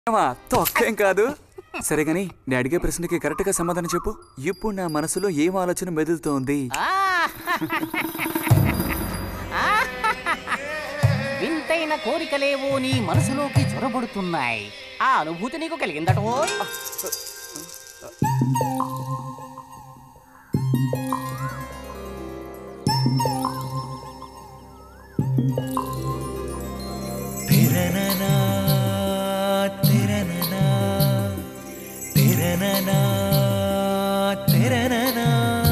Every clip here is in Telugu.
ఏమా, తొక్కేం కాదు సరే గాని నేను అడిగే ప్రశ్నకి కరెక్ట్ గా సమాధానం చెప్పు ఇప్పుడు నా మనసులో ఏం ఆలోచన మెదులుతోంది ఆ! వింతైన కోరికలేవో నీ మనసులోకి చొరబడుతున్నాయి ఆ అనుభూతి నీకు కలిగిందటో తిరననా తిరననా తిరననా తిరననా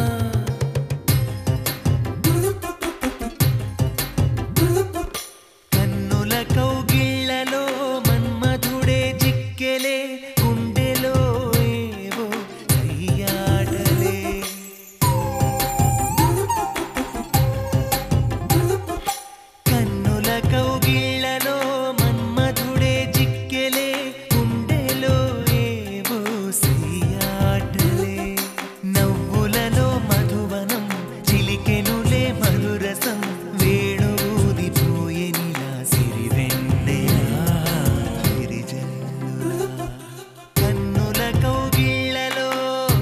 కన్నుల కౌగిళ్ళలో మన్మధుడే చిక్కెలే గుండెలో ఏవో సయ్యాటలే కన్నుల కౌగిళ్ళలో మన్మధుడే చిక్కెలే గుండెలో ఏవో సయ్యాటలే నవ్వులలో మధువనం చిలికెనులే మధురసం వేణువుదిపోయెనిలా సిరివెన్నెలా గిరిజల్లులా కన్నుల కౌగిళ్ళలో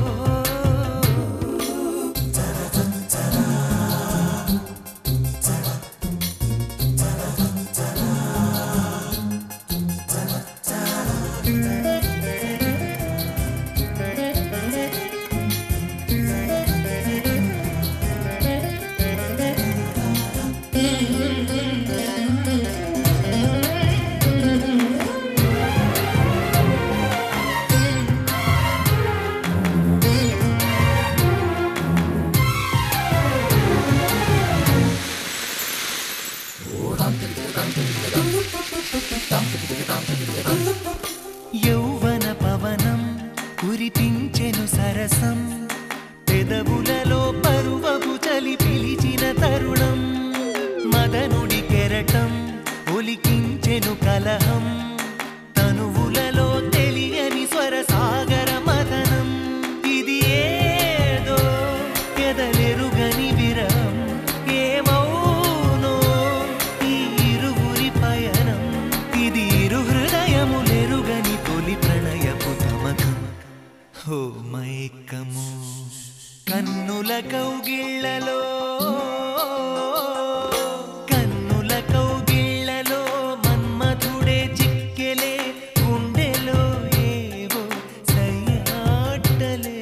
యౌవన పవనం కురిపించెను సరసం పెదవులలో పరువపు చలి పిలిచిన తరుణం మదనుడి కెరటం ఒలికించెను కలహం తనువులలో తెలియని స్వర సాగర మదనం ఇది ఏదో ఎదలెరుగని విరహం ఏమౌనో ఈ ఇరువురి పయనం ఇది ఇరు హృదయములెరుగని తొలి ప్రణయపు తమకం హో మైకము కన్నుల కౌగిళ్ళలో కన్నుల కౌగిళ్ళలో మన్మధుడే చిక్కెలే గుండెలో ఏవో సయ్యాటలే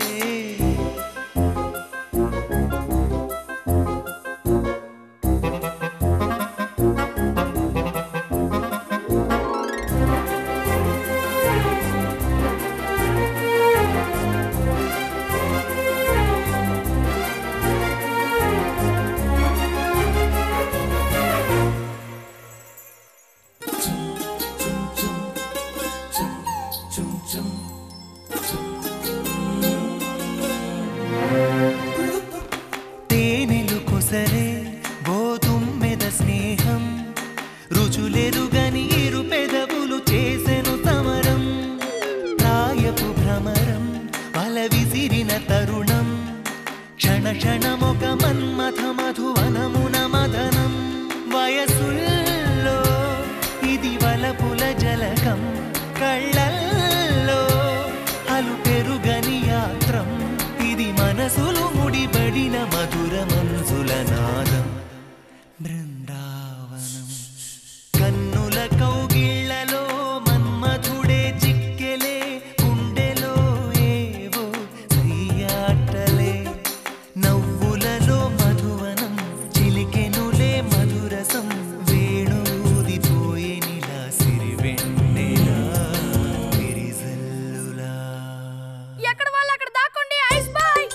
తేనెలు కొసరే గోతుమ్మెద స్నేహం రుచులెరుగని ఇరు పెదవులు చేసెను సమరం ప్రాయపు భ్రమరం వల విసిరిన తరుణం క్షణ క్షణమొక మన్మథ మధువనమున మదనం వయసుల్లో ఇది వలపుల జలకం కళ్ళల్లో అలు పెరుగని యాత్రం ఇది మనసులు ముడిపడిన మధుర మనసుల నాదం బృందావనం కన్నుల కౌగిళ్ళలో మన్మధుడే చిక్కెలే గుండెలో ఏవో సయ్యాటలే నవ్వులలో మధువనం చిలికెనులే మధురసం వేణుదిపోయేనిలా సిరివెన్నెలా విరిజల్లులా ఎక్కడ వాళ్ళు అక్కడ దాక్కోండి ఐస్ బాయ్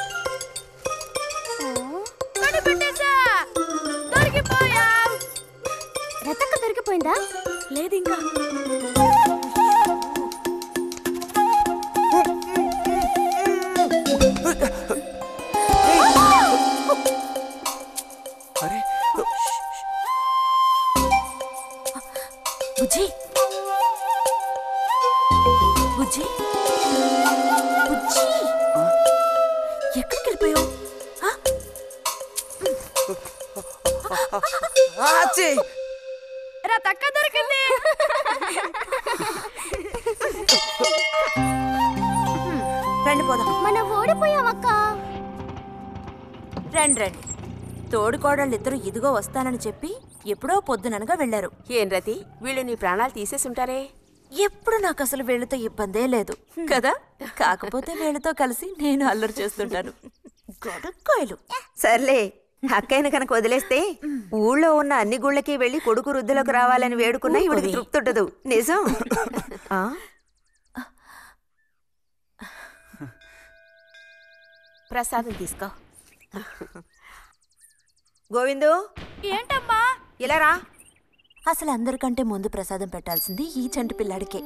కనిపెట్టేశా దొరికిపోయా రతక్క దొరికిపోయిందా లేదు ఇంకా అరే బుజ్జి బుజ్జి బుజ్జి ఎక్కడికి వెళ్ళిపోయావు ఆచి! రా తక్క దొరికింది పోదాం మనం ఓడిపోయామక్క రండి రండి తోడుకోడళ్ళు ఇద్దరు ఇదిగో వస్తానని చెప్పి ఎప్పుడో పొద్దుననగా వెళ్ళారు ఏం రతి వీళ్ళు నీ ప్రాణాలు తీసేసి ఉంటారే ఎప్పుడు నాకు అసలు వీళ్ళతో ఇబ్బందే లేదు కదా కాకపోతే వీళ్ళతో కలిసి నేను అల్లరి చేస్తుంటాను గొడక్కాయలు సర్లే అక్కయ్యను కనుక వదిలేస్తే ఊళ్ళో ఉన్న అన్ని గుళ్ళకి వెళ్ళి కొడుకు వృద్ధిలోకి రావాలని వేడుకున్నా ఇవిడికి తృప్తి ఉండదు నిజం ఆ? ప్రసాదం తీసుకో గోవిందు ఏంటమ్మా ఇలా రా అసలు అందరికంటే ముందు ప్రసాదం పెట్టాల్సింది ఈ చంటి పిల్లాడికే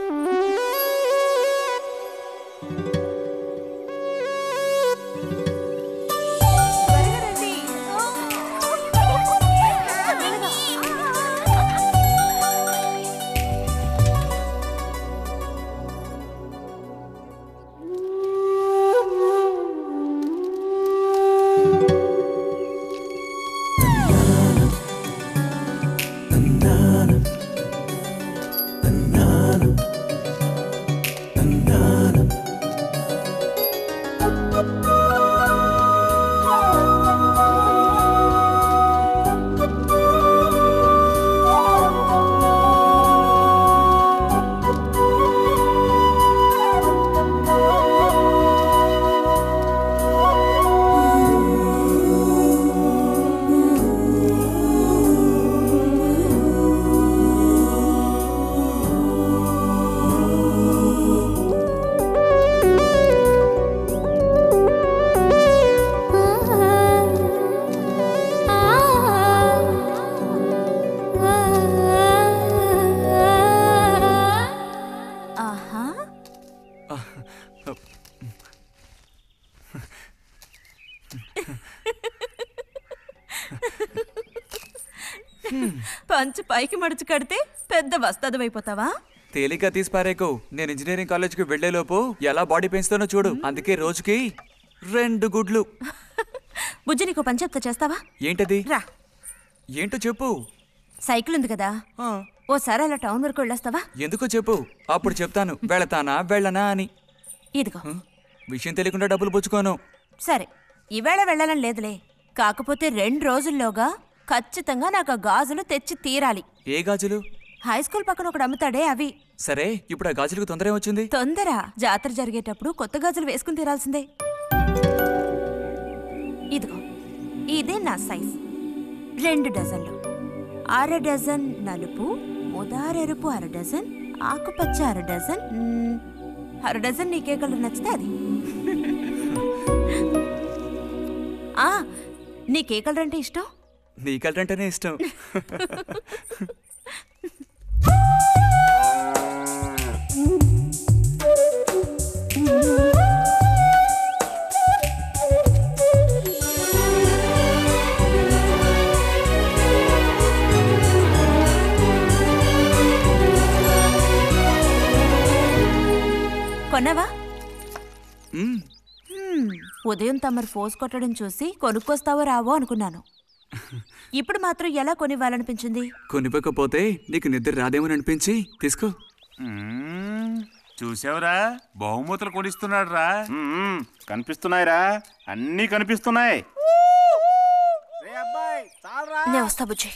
ఆహా పంచు పైకి మడుచు కడితే పెద్ద వస్తాదమైపోతావా తేలిగ్గా తీసి పారేకు నేను ఇంజనీరింగ్ కాలేజ్కి వెళ్లేలోపు ఎలా బాడీ పెంచుతానో చూడు అందుకే రోజుకి రెండు గుడ్లు బుజ్జి నీకు పని చెప్తా చేస్తావా ఏంటది రా ఏంటో చెప్పు సైకిల్ ఉంది కదా ఆ, ఓసారి అలా టౌన్ వరకు వెళ్ళొస్తావా ఎందుకో చెప్పు అప్పుడు చెప్తాను వెళతానా వెళ్ళనా అని ఇదిగో హ? విషయం తెలియకుండా డబ్బులు పుచ్చుకోను సరే ఈవేళ వెళ్ళాలని లేదులే కాకపోతే రెండు రోజుల్లోగా ఖచ్చితంగా నాకు ఆ గాజులు తెచ్చి తీరాలి ఏ గాజులు హై స్కూల్ పక్కన ఒకడు అమ్ముతాడే అవి సరే ఇప్పుడు ఆ గాజులకు తొందర ఏమొచ్చింది తొందర జాతర జరిగేటప్పుడు కొత్త గాజులు వేసుకుని తీరాల్సిందే ఇదిగో ఇదే నా సైజ్ రెండు డజన్లు అర డజన్ నలుపు ముదారెరుపు అర డజన్ ఆకుపచ్చ అర డజన్ మ్, అర డజన్ నీకే కలర్ నచ్చితే అది ఆ, నీకే కలర్ అంటే ఇష్టం నీ కలరంటేనే ఇష్టం కొన్నావా మ్మ్. హ్మ్, ఉదయం తమరు ఫోర్స్ కొట్టడం చూసి కొనుక్కొస్తావో రావో అనుకున్నాను ఇప్పుడు మాత్రం ఎలా కొనివ్వాలనిపించింది కొనివ్వకపోతే నీకు నిద్ర రాదేమని అనిపించి తీసుకో మ్మ్. చూసావురా బహుమతులు కొనిస్తున్నాడు రా మ్మ్. కనిపిస్తున్నాయిరా అన్నీ కనిపిస్తున్నాయి నేను వస్తా బుజ్జి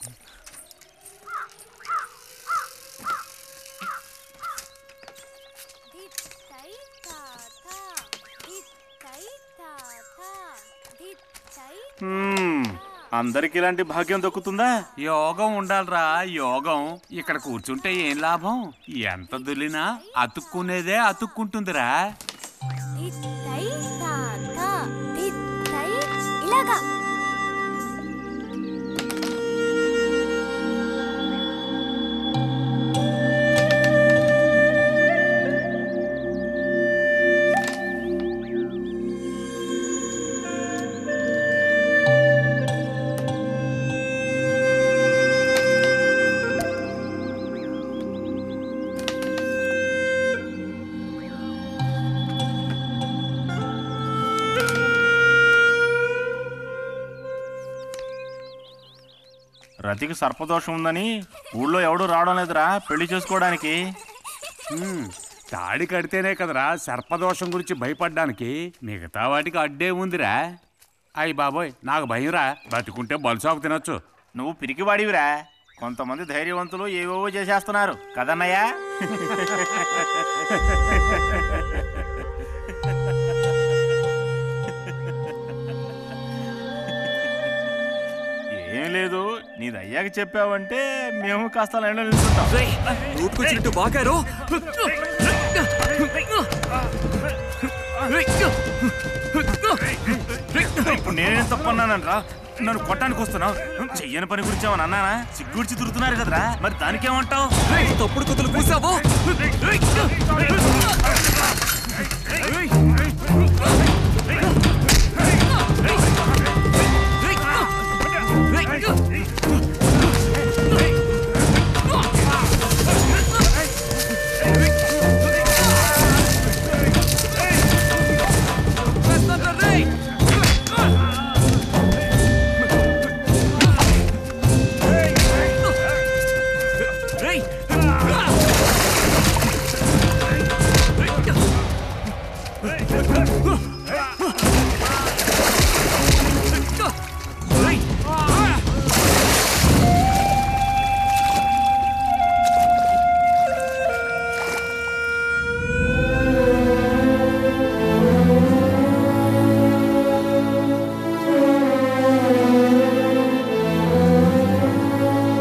దిత్తై తాత దిత్తై తాత దిత్తై మ్మ్. అందరికి ఇలాంటి భాగ్యం దక్కుతుందా యోగం ఉండాలిరా యోగం ఇక్కడ కూర్చుంటే ఏం లాభం ఎంత దులినా అతుక్కునేదే అతుక్కుంటుందిరా దిత్తై తాత దిత్తై ఇలాగా రతికి సర్పదోషం ఉందని ఊళ్ళో ఎవడూ రావడం లేదురా పెళ్లి చేసుకోవడానికి మ్మ్. తాడి కడితేనే కదరా సర్పదోషం గురించి భయపడ్డానికి మిగతా వాటికి అడ్డే ఉందిరా అయ్యి బాబోయ్ నాకు భయంరా బతుకుంటే బలుసాకు తినొచ్చు నువ్వు పిరికివాడివిరా కొంతమంది ధైర్యవంతులు ఏవేవో చేసేస్తున్నారు కదన్నయ్యా ఏం లేదు నీది అయ్యాక చెప్పావంటే మేము కాస్త లైన్లో నిల్చుంటాం నోటుకొచ్చినట్టు బాగారు ఇప్పుడు నేనేం తప్పన్నానరా నన్ను కొట్టడానికి వస్తున్నావు చెయ్యని పని గురించి ఏమన్నా అన్నానా సిగ్గుడిచి తిరుగుతున్నారు కదరా మరి దానికేమంటావు తప్పుడు కుతులు పూసావో